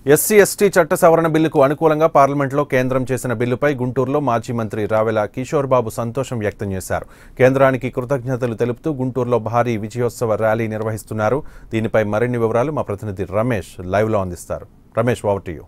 SC ST చట్ట సవరణ బిల్లుకు అనుకూలంగా పార్లమెంట్లో కేంద్రం చేసిన బిల్లుపై గుంటూరులో మాజీ మంత్రి రావెల కిషోర్ బాబు సంతోషం వ్యక్తం చేశారు కేంద్రానికి కృతజ్ఞతలు తెలుపుతూ గుంటూరులో భారీ విజయోత్సవ ర్యాలీ నిర్వహిస్తున్నారు దీనిపై మరిన్ని వివరాలు మా ప్రతినిధి రమేష్ లైవ్లో అందిస్తారు Ramesh over to you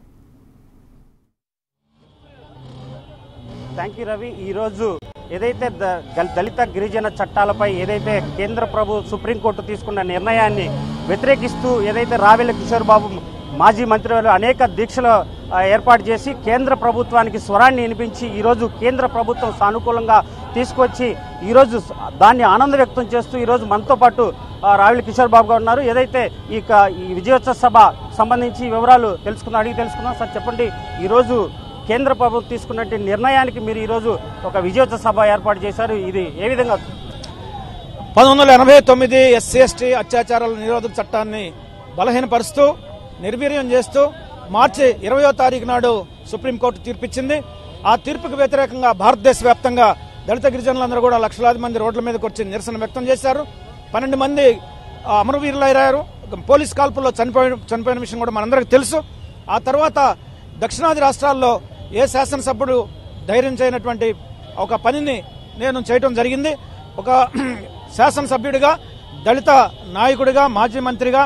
thank you Ravi ఈరోజు ఏదైతే ద- గల్- దళిత గిరిజన చట్టాలపై ఏదైతే కేంద్ర ప్రభు సుప్రీంకోర్టు తీసుకున్న నిర్ణయాన్ని వ్యతిరేకిస్తూ ఏదైతే రావెల కిషోర్ బాబు మాజీ మంత్రివర్యులు అనేక దీక్షలు ఆ, ఏర్పాటు చేసి కేంద్ర ప్రభుత్వానికి స్వరాన్ని వినిపించి ఈరోజు కేంద్ర ప్రభుత్వం సానుకూలంగా తీసుకొచ్చి ఈరోజు స- దాన్ని ఆనందం వ్యక్తం చేస్తూ ఈరోజు మనతో పాటు ఆ, రావెల కిషోర్ బాబు గారు ఉన్నారు ఏదైతే ఈ క- ఈ విజయోత్సవ సభ సంబంధించి వివరాలు తెలుసుకుందాం అడిగి తెలుసుకుందాం సార్ చెప్పండి ఈరోజు కేంద్ర ప్రభుత్వం తీసుకున్నటువంటి నిర్ణయానికి మీరు ఈరోజు ఒక విజయోత్సవ సభ ఏర్పాటు చేశారు ఇది ఏ విధంగా పంతొమ్మిది వందల ఎనభై తొమ్మిది ఎస్సీ ఎస్టీ అత్యాచారాల నిరోధక చట్టాన్ని బలహీనపరుస్తూ నిర్వీర్యం చేస్తూ మార్చి ఇరవయో తారీఖు నాడు సుప్రీంకోర్టు తీర్పిచ్చింది ఆ తీర్పుకు వ్యతిరేకంగా భారతదేశ వ్యాప్తంగా దళిత గిరిజనులందరూ కూడా లక్షలాది మంది రోడ్ల మీదకి వచ్చి నిరసన వ్యక్తం చేశారు పన్నెండు మంది ఆ, అమరవీరులయ్యారు పోలీస్ కాల్పుల్లో చనిపోయిన చనిపోయిన విషయం కూడా మనందరికీ తెలుసు ఆ తర్వాత దక్షిణాది రాష్ట్రాల్లో ఏ శాసనసభ్యుడు ధైర్యం చేయనటువంటి ఒక పనిని నేను చేయటం జరిగింది ఒక శాసనసభ్యుడిగా దళిత నాయకుడిగా మాజీ మంత్రిగా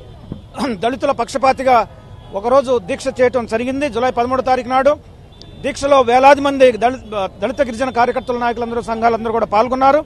దళితుల పక్షపాతిగా ఒకరోజు దీక్ష చేయటం జరిగింది జూలై పదమూడో తారీఖు నాడు దీక్షలో వేలాది మంది దళిత దళిత గిరిజన కార్యకర్తల నాయకులందరూ సంఘాలందరూ కూడా పాల్గొన్నారు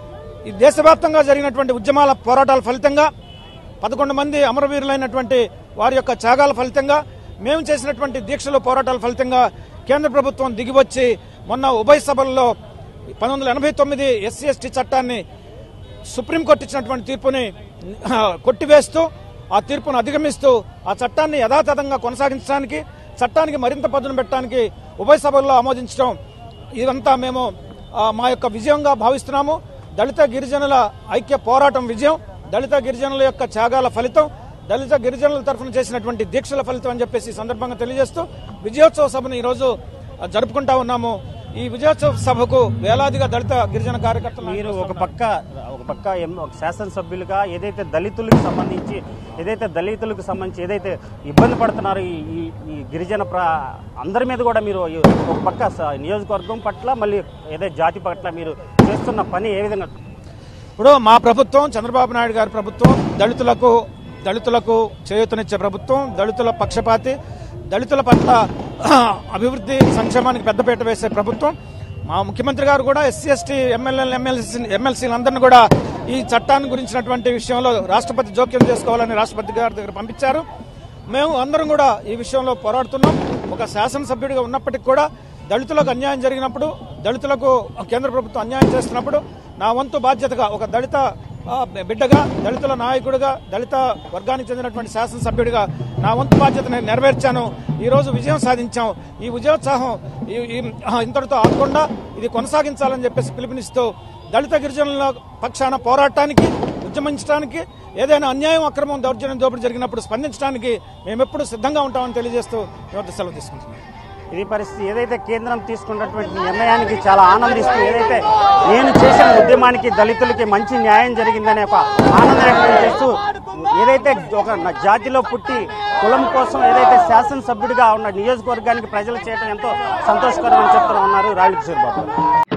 ఈ దేశవ్యాప్తంగా జరిగినటువంటి ఉద్యమాల పోరాటాల ఫలితంగా పదకొండు మంది అమరవీరులైనటువంటి వారి యొక్క త్యాగాల ఫలితంగా మేము చేసినటువంటి దీక్షలు పోరాటాల ఫలితంగా కేంద్ర ప్రభుత్వం దిగివచ్చి మొన్న ఉభయ సభల్లో పంతొమ్మిది వందల ఎనభై తొమ్మిది ఎస్సీ ఎస్టీ చట్టాన్ని సుప్రీంకోర్టు ఇచ్చినటువంటి తీర్పుని ఆ, కొట్టివేస్తూ ఆ తీర్పును అధిగమిస్తూ ఆ చట్టాన్ని యథాతథంగా కొనసాగించడానికి చట్టానికి మరింత పదును పెట్టడానికి ఉభయ సభల్లో ఆమోదించడం ఇదంతా మేము ఆ, మా యొక్క విజయంగా భావిస్తున్నాము దళిత గిరిజనుల ఐక్య పోరాటం విజయం దళిత గిరిజనుల యొక్క త్యాగాల ఫలితం దళిత గిరిజనుల తరఫున చేసినటువంటి దీక్షల ఫలితం అని చెప్పేసి ఈ సందర్భంగా తెలియజేస్తూ విజయోత్సవ సభను ఈరోజు ఆ, జరుపుకుంటా ఉన్నాము ఈ విజయోత్సవ సభకు వేలాదిగా దళిత గిరిజన కార్యకర్తలు మీరు ఒక పక్క ఒక పక్క ఎం- ఒక శాసనసభ్యులుగా ఏదైతే దళితులకు సంబంధించి ఏదైతే దళితులకు సంబంధించి ఏదైతే ఇబ్బంది పడుతున్నారో ఈ ఈ- ఈ గిరిజన ప్ర అందరి మీద కూడా మీరు ఈ ఒక పక్క స- నియోజకవర్గం పట్ల మళ్ళీ ఏదైతే జాతి పట్ల మీరు చేస్తున్న పని ఏ విధంగా ఇప్పుడు మా ప్రభుత్వం చంద్రబాబు నాయుడు గారి ప్రభుత్వం దళితులకు దళితులకు చేయూతనిచ్చే ప్రభుత్వం దళితుల పక్షపాతి దళితుల పట్ల అభివృద్ధి సంక్షేమానికి పెద్దపీట వేసే ప్రభుత్వం మా ముఖ్యమంత్రి గారు కూడా ఎస్సీ ఎస్టీ ఎమ్మెల్యే ఎమ్మెల్సీ ఎమ్మెల్సీలందరినీ కూడా ఈ చట్టాన్ని గురించినటువంటి విషయంలో రాష్ట్రపతి జోక్యం చేసుకోవాలని రాష్ట్రపతి గారి దగ్గర పంపించారు మేము అందరం కూడా ఈ విషయంలో పోరాడుతున్నాం ఒక శాసనసభ్యుడిగా ఉన్నప్పటికీ కూడా దళితులకు అన్యాయం జరిగినప్పుడు దళితులకు కేంద్ర ప్రభుత్వం అన్యాయం చేస్తున్నప్పుడు నా వంతు బాధ్యతగా ఒక దళిత ఆ, బిడ్డగా దళితుల నాయకుడిగా దళిత వర్గానికి చెందినటువంటి శాసనసభ్యుడిగా నా వంతు బాధ్యతను నెరవేర్చాను ఈ రోజు విజయం సాధించాం ఈ విజయోత్సాహం ఈ- ఈ- ఆ, ఇంతటితో ఆగకుండా ఇది కొనసాగించాలని చెప్పేసి పిలుపునిస్తూ దళిత గిరిజనుల పక్షాన పోరాటానికి ఉద్యమించడానికి ఏదైనా అన్యాయం అక్రమం దౌర్జన్యం దోపిడీ జరిగినప్పుడు స్పందించడానికి మేమెప్పుడు సిద్ధంగా ఉంటామని తెలియజేస్తూ మేము సెలవు తీసుకుంటున్నాం ఇది పరిస్థితి ఏదైతే కేంద్రం తీసుకున్నటువంటి నిర్ణయానికి చాలా ఆనందిస్తూ ఏదైతే నేను చేసిన ఉద్యమానికి దళితులకి మంచి న్యాయం జరిగిందనే ఒక ఆనందం వ్యక్తం చేస్తూ ఏదైతే ఒక న- జాతిలో పుట్టి కులం కోసం ఏదైతే శాసనసభ్యుడిగా ఉన్న నియోజకవర్గానికి ప్రజలు చేయడం ఎంతో సంతోషకరం అని చెప్తూ ఉన్నారు రావిల్ కిషోర్ బాబు